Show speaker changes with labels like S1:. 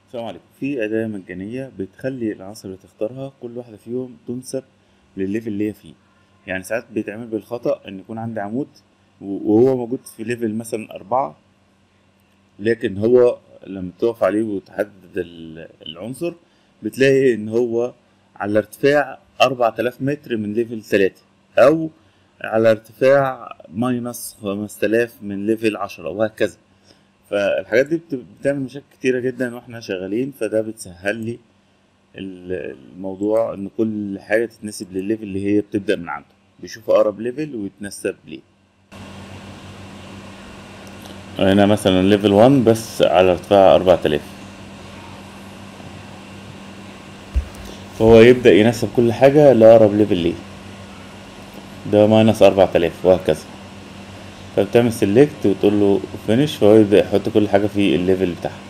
S1: السلام عليكم في أداة مجانية بتخلي العناصر اللي تختارها كل واحدة فيهم تنسب للليفل اللي هي فيه يعني ساعات بيتعمل بالخطأ إن يكون عندي عمود و- وهو موجود في ليفل مثلا أربعة لكن هو لما تقف عليه وتحدد ال- العنصر بتلاقي إن هو على ارتفاع أربعة آلاف متر من ليفل تلاتة أو على ارتفاع ماينس خمسة آلاف من ليفل عشرة وهكذا فالحاجات دي بت- بتعمل مشاكل كتيرة جدا واحنا شغالين فده بتسهل لي ال- الموضوع ان كل حاجة تتنسب للليفل اللي هي بتبدأ من عنده بيشوف اقرب ليفل ويتنسب ليه هنا مثلا ليفل 1 بس على ارتفاع 4000 فهو يبدأ ينسب كل حاجة لأقرب ليفل ليه ده ماينس 4000 وهكذا فبتعمل سيلكت وتقول له فينيش فهو يبدأ يحط كل حاجة في الليفل بتاعها